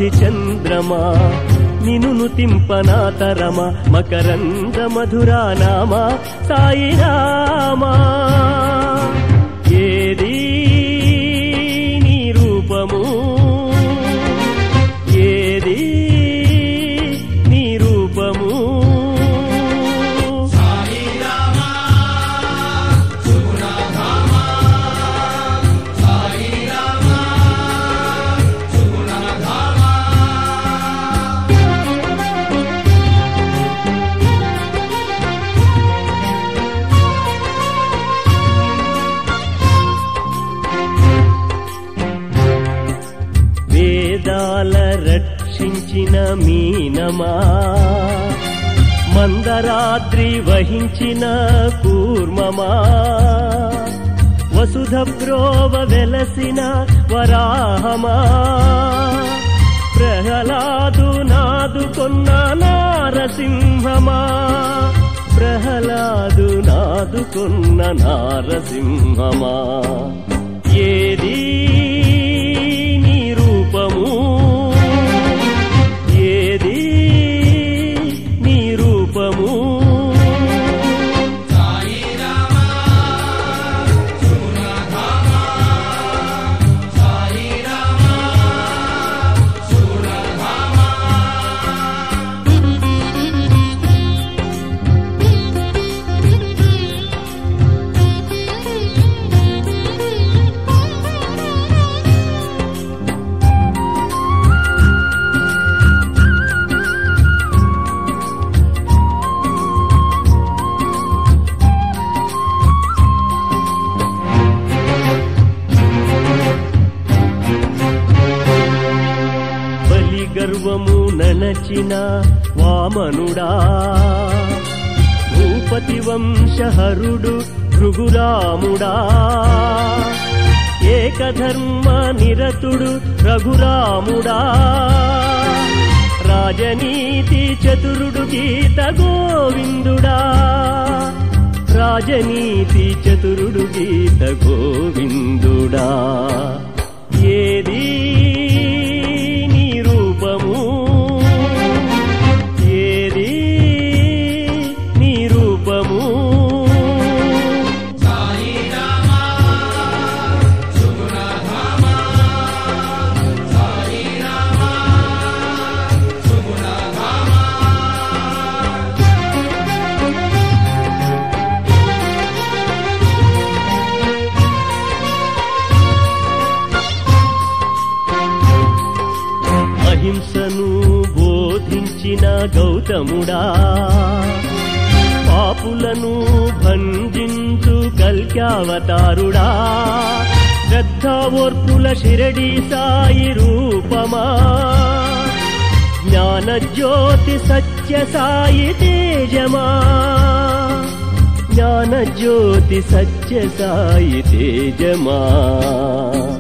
శతాబ్ది చంద్రమా నిన్ను తింపనాతరమ మకరంద మధురా నామ సాయి రామా ఏది నీ రూపము ఏది నీ రూపము వేదాల రక్షించిన మీనమా మందరాద్రి వహించిన కూర్మమా వసుధ ప్రోవ వెలసిన వరాహమా ప్రహ్లాదు నాదుకొన్న నారసింహమా ప్రహ్లాదు నాదుకొన్న నారసింహమా ఏది నీ రూపము ఏది నీ రూపము బలి గర్వము ననచిన వామనుడా భూపతి వంశహరుడు భృగురాముడా ఏకధర్మ నిరతుడు రఘురాముడా రాజనీతి చతురుడు గీత గోవిందుడా రాజనీతి చతురుడు గీత గోవిందుడా ఏది నీ రూపము ఏది నీ రూపము అహింసను బోధించిన గౌతముడా పాపులను భంజించు కల్క్యావతారుడా శ్రద్ధ ఓర్పుల షిరడి సాయి రూపమా జ్ఞానజ్యోతి సత్య సాయి తేజమా జ్ఞానజ్యోతి సత్య సాయి తేజమా